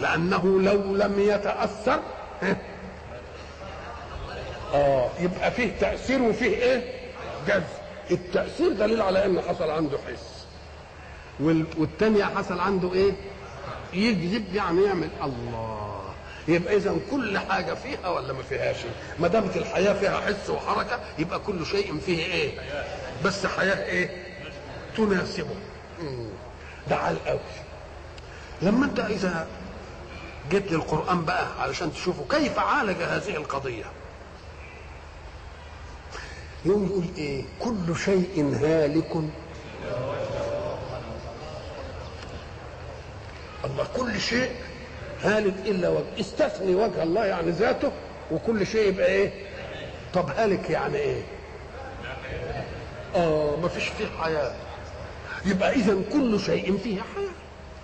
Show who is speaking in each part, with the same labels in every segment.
Speaker 1: لانه لو لم يتاثر اه يبقى فيه تاثير وفيه ايه جذب التاثير دليل على ان حصل عنده حس وال- والتانية حصل عنده ايه يجذب يعني يعمل الله يبقى اذا كل حاجه فيها ولا ما فيهاش ما دامت الحياه فيها حس وحركه يبقى كل شيء فيه ايه بس حياه ايه تناسبه مم. ده على الاول لما انت اذا جيت للقران بقى علشان تشوفوا كيف عالج هذه القضيه يوم يقول ايه كل شيء هالك الله كل شيء هالك الا وجه استثني وجه الله يعني ذاته وكل شيء يبقى ايه طب هالك يعني ايه اه ما فيش فيه حياه يبقى اذا كل شيء فيه حياه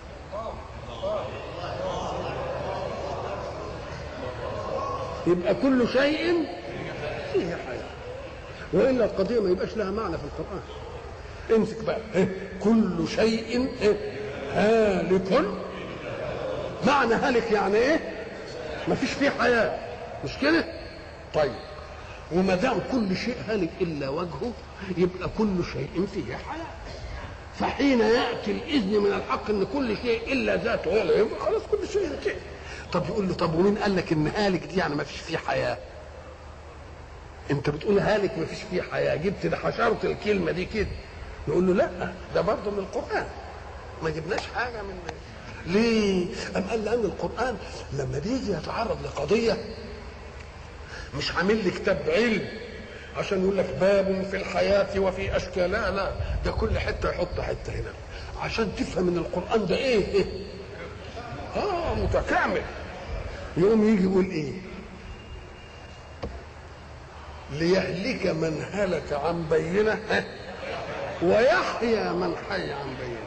Speaker 1: يبقى كل شيء فيه حياه والا القضيه ما يبقاش لها معنى في القران امسك بقى إيه؟ كل شيء إيه؟ هالك معنى هالك يعني ايه ما فيش فيه حياه مش كده طيب وما دام كل شيء هالك الا وجهه يبقى كل شيء فيه حياه فحين ياتي الاذن من الحق ان كل شيء الا ذاته هو اللي يبقى خلاص كل شيء كده طب يقول له طب ومين قال لك ان هالك دي يعني ما فيش فيه حياه انت بتقول هالك ما فيش فيه حياه جبت ده حشرت الكلمه دي كده نقول له لا ده برضه من القران ما جبناش حاجه من ليه؟ أم قال لأن القرآن لما بيجي يتعرض لقضية مش عامل لي كتاب علم عشان يقول لك باب في الحياة وفي أشكال لا لا ده كل حتة يحط حتة هنا عشان تفهم ان القرآن ده ايه, إيه؟ اه متكامل يقوم يجي يقول ايه ليهلك من هلك عن بينه ها؟ ويحيى من حي عن بينه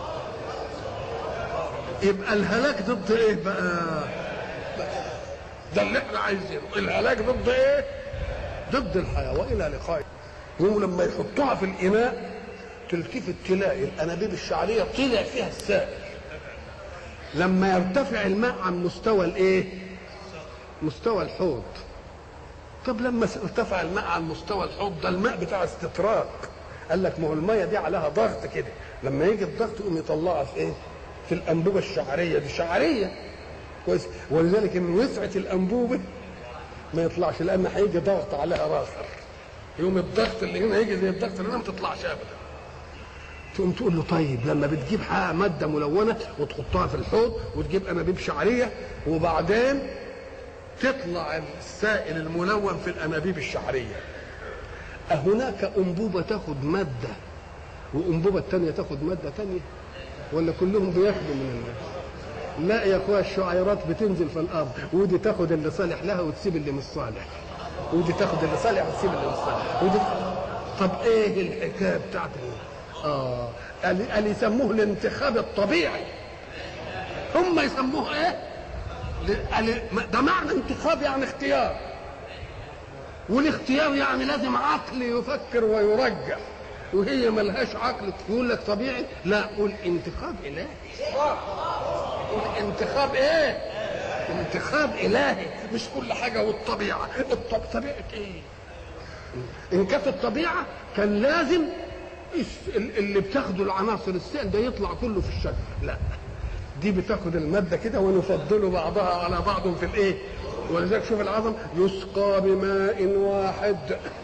Speaker 1: يبقى الهلاك ضد ايه بقى ده اللي احنا عايزينه الهلاك ضد ايه ضد الحياه والى لقاء يوم لما يحطوها في الاناء تلتفت تلاقي الانابيب الشعريه طلع فيها السائل لما يرتفع الماء عن مستوى الايه مستوى الحوض طب لما ارتفع الماء عن مستوى الحوض ده الماء بتاع استطراق قال لك ما هو الميه دي عليها ضغط كده لما يجي الضغط يقوم يطلعها في ايه في الانبوبه الشعريه دي شعريه كويس ولذلك ان وسعت الانبوبه ما يطلعش لان هيجي ضغط عليها راسها يوم الضغط اللي هنا يجي زي الضغط اللي هنا ما تطلعش ابدا تقوم تقول له طيب لما بتجيب حاجه ماده ملونه وتحطها في الحوض وتجيب انابيب شعريه وبعدين تطلع السائل الملون في الانابيب الشعريه أهناك أنبوبة تاخد مادة وأنبوبة الثانية تاخد مادة ثانية ولا كلهم بياخدوا من الله لا يا اخويا الشعيرات بتنزل في الارض ودي تاخد اللي صالح لها وتسيب اللي مش صالح ودي تاخد اللي صالح وتسيب اللي مش صالح ودي طب ايه الحكايه بتاعت اه قال قال يسموه الانتخاب الطبيعي هم يسموه ايه قال ده معنى انتخاب يعني اختيار والاختيار يعني لازم عقل يفكر ويرجح وهي ملهاش عقل يقول لك طبيعي لا قول انتخاب الهي قول انتخاب ايه انتخاب الهي مش كل حاجه والطبيعه الطب... طبيعه ايه ان كانت الطبيعه كان لازم اللي بتاخده العناصر السائل ده يطلع كله في الشكل لا دي بتاخد الماده كده ونفضل بعضها على بعض في الايه ولذلك شوف العظم يسقى بماء واحد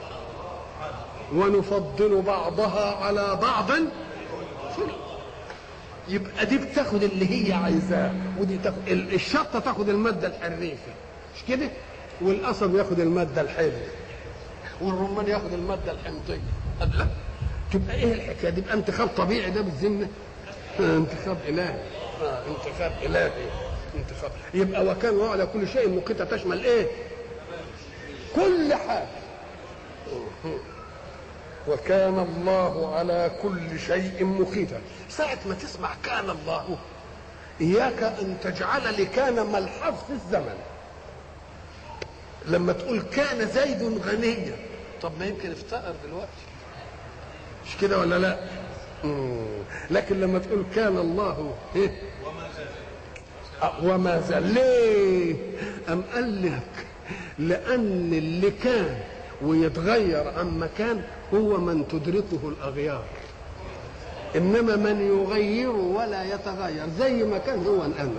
Speaker 1: ونفضل بعضها على بعض يبقى دي بتاخد اللي هي عايزاه ودي تاخد الشطه تاخد الماده الحريفه مش كده والقصب ياخد الماده الحلوه والرمان ياخد الماده الحمضيه لا تبقى ايه الحكايه دي يبقى انتخاب طبيعي ده بالذمه انتخاب الهي آه انتخاب الهي انتخاب يبقى وكان الله على كل شيء مقيتا تشمل ايه كل حاجه وكان الله على كل شيء مقيتا ساعة ما تسمع كان الله إياك أن تجعل لكان ملحظ في الزمن لما تقول كان زيد غنيا طب ما يمكن افتقر دلوقتي مش كده ولا لا مم. لكن لما تقول كان الله إيه؟ وما زال ليه أم قال لك لأن اللي كان ويتغير عن مكان هو من تدركه الأغيار إنما من يغير ولا يتغير زي ما كان هو الآن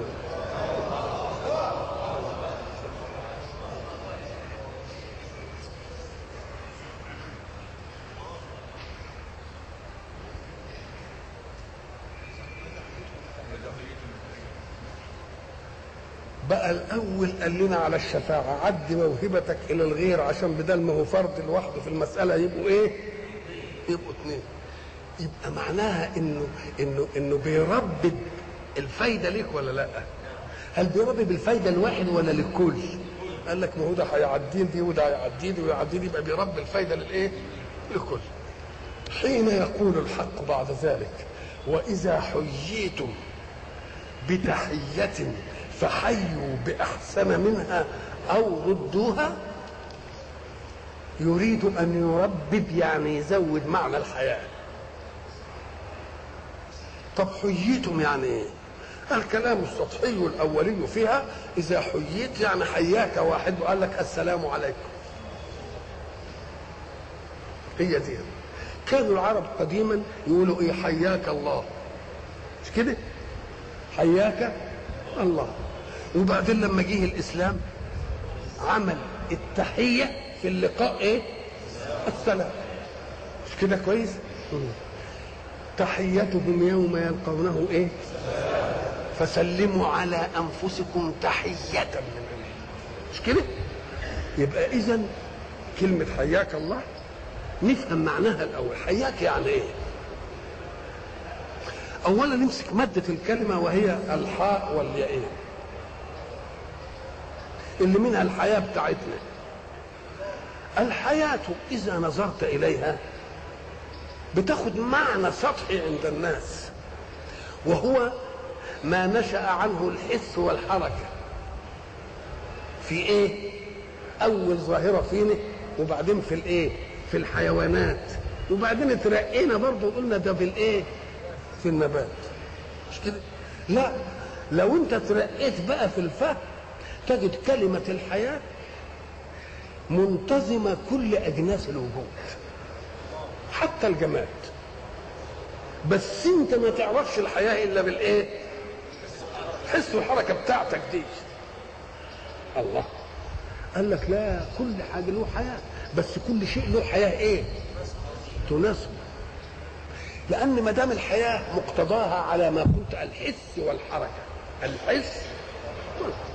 Speaker 1: بقى الاول قال لنا على الشفاعه عد موهبتك الى الغير عشان بدل ما هو فرد لوحده في المساله يبقوا ايه يبقوا اثنين يبقى معناها انه انه انه بيربي الفايده ليك ولا لا هل بيربي بالفايده الواحد ولا للكل قال لك ما هو ده هيعدين دي وده هيعدي دي ويعدي دي يبقى بيربي الفايده للايه للكل حين يقول الحق بعد ذلك واذا حييتم بتحيه فحيوا باحسن منها او ردوها يريد ان يربب يعني يزود معنى الحياه طب حييتم يعني ايه الكلام السطحي الاولي فيها اذا حييت يعني حياك واحد وقال لك السلام عليكم هي دي كانوا العرب قديما يقولوا ايه حياك الله مش كده حياك الله وبعدين لما جه الاسلام عمل التحيه في اللقاء ايه السلام مش كده كويس تحيتهم يوم يلقونه ايه فسلموا على انفسكم تحيه من الله مش كده يبقى اذا كلمه حياك الله نفهم معناها الاول حياك يعني ايه اولا نمسك ماده الكلمه وهي الحاء والياءين اللي منها الحياه بتاعتنا الحياه اذا نظرت اليها بتاخد معنى سطحي عند الناس وهو ما نشا عنه الحس والحركه في ايه اول ظاهره فينا وبعدين في الايه في الحيوانات وبعدين اترقينا برضه وقلنا ده في الايه في النبات مش كده لا لو انت ترقيت بقى في الفهم تجد كلمة الحياة منتظمة كل أجناس الوجود حتى الجماد بس انت ما تعرفش الحياة إلا بالإيه حس الحركة بتاعتك دي الله قال لك لا كل حاجة له حياة بس كل شيء له حياة إيه تناسبه لأن ما دام الحياة مقتضاها على ما قلت الحس والحركة الحس والحركة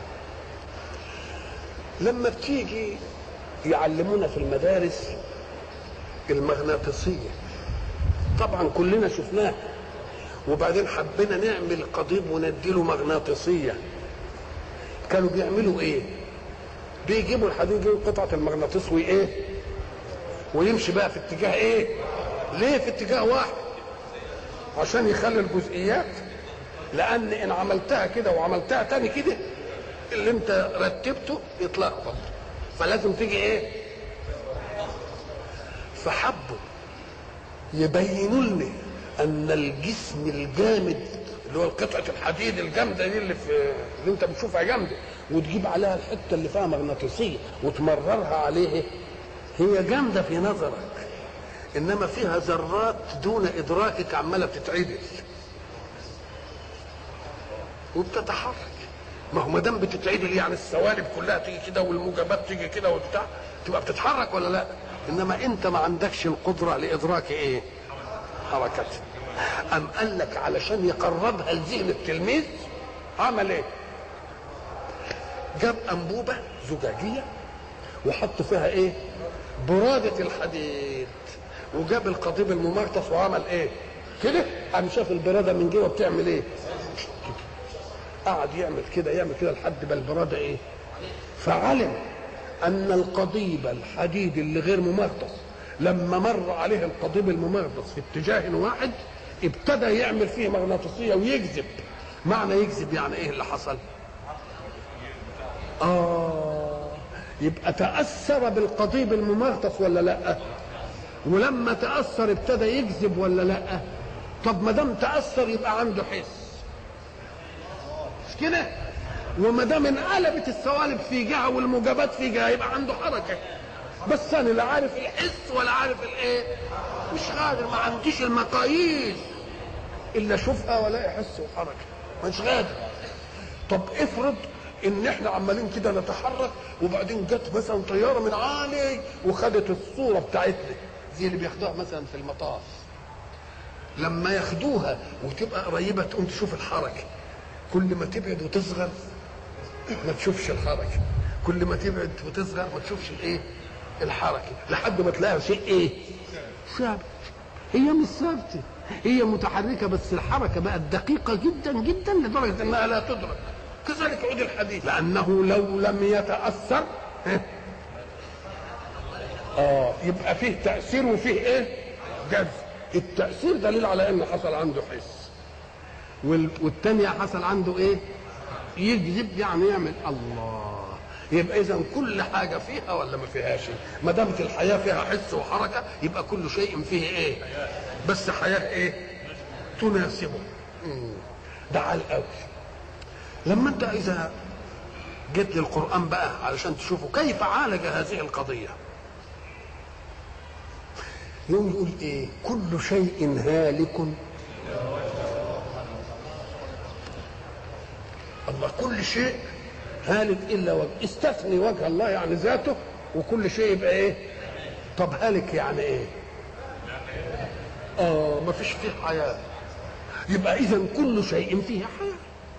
Speaker 1: لما بتيجي يعلمونا في المدارس المغناطيسية طبعا كلنا شفناها وبعدين حبينا نعمل قضيب ونديله مغناطيسية كانوا بيعملوا ايه بيجيبوا الحديد يجيبوا قطعة المغناطيس وايه ويمشي بقى في اتجاه ايه ليه في اتجاه واحد عشان يخلي الجزئيات لان ان عملتها كده وعملتها تاني كده اللي انت رتبته يتلخبط فلازم تيجي ايه فحبوا يبينوا لنا ان الجسم الجامد اللي هو قطعة الحديد الجامدة دي اللي في اللي انت بتشوفها جامدة وتجيب عليها الحتة اللي فيها مغناطيسية وتمررها عليه هي جامدة في نظرك انما فيها ذرات دون ادراكك عمالة بتتعدل وبتتحرك ما هو ما دام بتتعدل يعني السوالب كلها تيجي كده والموجبات تيجي كده وبتاع تبقى بتتحرك ولا لا؟ انما انت ما عندكش القدره لادراك ايه؟ حركتها. ام قال لك علشان يقربها لذهن التلميذ عمل ايه؟ جاب انبوبه زجاجيه وحط فيها ايه؟ براده الحديد وجاب القضيب الممرطس وعمل ايه؟ كده قام شاف البراده من جوه بتعمل ايه؟ قعد يعمل كده يعمل كده لحد ما البراده ايه فعلم ان القضيب الحديد اللي غير ممغطس لما مر عليه القضيب الممغطس في اتجاه واحد ابتدى يعمل فيه مغناطيسيه ويجذب معنى يجذب يعني ايه اللي حصل اه يبقى تاثر بالقضيب الممغطس ولا لا ولما تاثر ابتدى يجذب ولا لا طب ما دام تاثر يبقى عنده حس كده وما دام انقلبت السوالب في جهه والموجبات في جهه يبقى عنده حركه بس انا لا عارف الحس ولا عارف الايه مش قادر ما عنديش المقاييس الا اشوفها ولا حس وحركه مش قادر طب افرض ان احنا عمالين كده نتحرك وبعدين جت مثلا طياره من عالي وخدت الصوره بتاعتنا زي اللي بياخدوها مثلا في المطار لما ياخدوها وتبقى قريبه تقوم تشوف الحركه كل ما تبعد وتصغر ما تشوفش الحركه كل ما تبعد وتصغر ما تشوفش الايه الحركه لحد ما تلاقي شيء ايه ثابت هي مش ثابته هي متحركه بس الحركه بقت دقيقه جدا جدا لدرجه انها لا تدرك كذلك عود الحديد لانه لو لم يتاثر اه يبقى فيه تاثير وفيه ايه جذب التاثير دليل على ان حصل عنده حس وال- والتانية حصل عنده ايه يجذب يعني يعمل الله يبقى اذا كل حاجه فيها ولا ما فيهاش ما دامت الحياه فيها حس وحركه يبقى كل شيء فيه ايه بس حياه ايه تناسبه مم. ده على الاول لما انت اذا جيت للقران بقى علشان تشوفوا كيف عالج هذه القضيه يوم يقول ايه كل شيء هالك الله كل شيء هالك الا وجه استثني وجه الله يعني ذاته وكل شيء يبقى ايه طب هالك يعني ايه اه ما فيش فيه حياه يبقى اذا كل شيء فيه حياه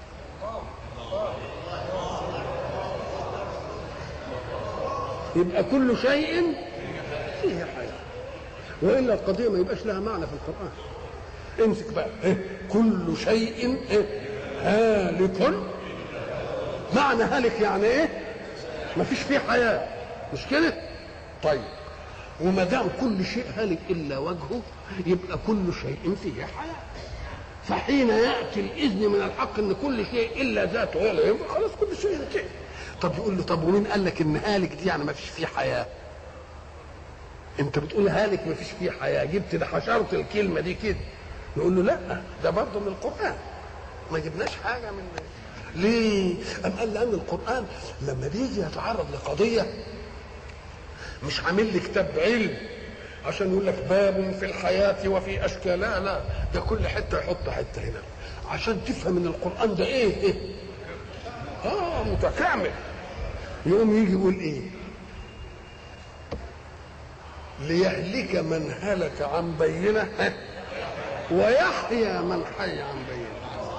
Speaker 1: يبقى كل شيء فيه حياه والا القضيه ما يبقاش لها معنى في القران امسك بقى إيه؟ كل شيء إيه؟ هالك معنى هالك يعني ايه ما فيش فيه حياه مش كده طيب وما دام كل شيء هالك الا وجهه يبقى كل شيء فيه حياه فحين ياتي الاذن من الحق ان كل شيء الا ذاته هي اللي يبقى خلاص كل شيء كده طب يقول له طب ومين قال لك ان هالك دي يعني ما فيش فيه حياه انت بتقول هالك ما فيش فيه حياه جبت ده حشرت الكلمه دي كده نقول له لا ده برضه من القران ما جبناش حاجه من ليه؟ أم قال لأن القرآن لما بيجي يتعرض لقضية مش عامل لي كتاب علم عشان يقول لك باب في الحياة وفي أشكال لا لا ده كل حتة يحط حتة هنا عشان تفهم ان القرآن ده ايه ايه اه متكامل يقوم يجي يقول ايه ليهلك من هلك عن بينه ها، ويحيى من حي عن بينه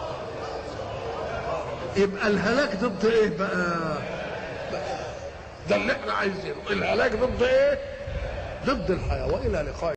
Speaker 1: يبقى الهلاك ضد ايه بقى ده اللي احنا عايزينه الهلاك ضد ايه ضد الحياه والى لقاء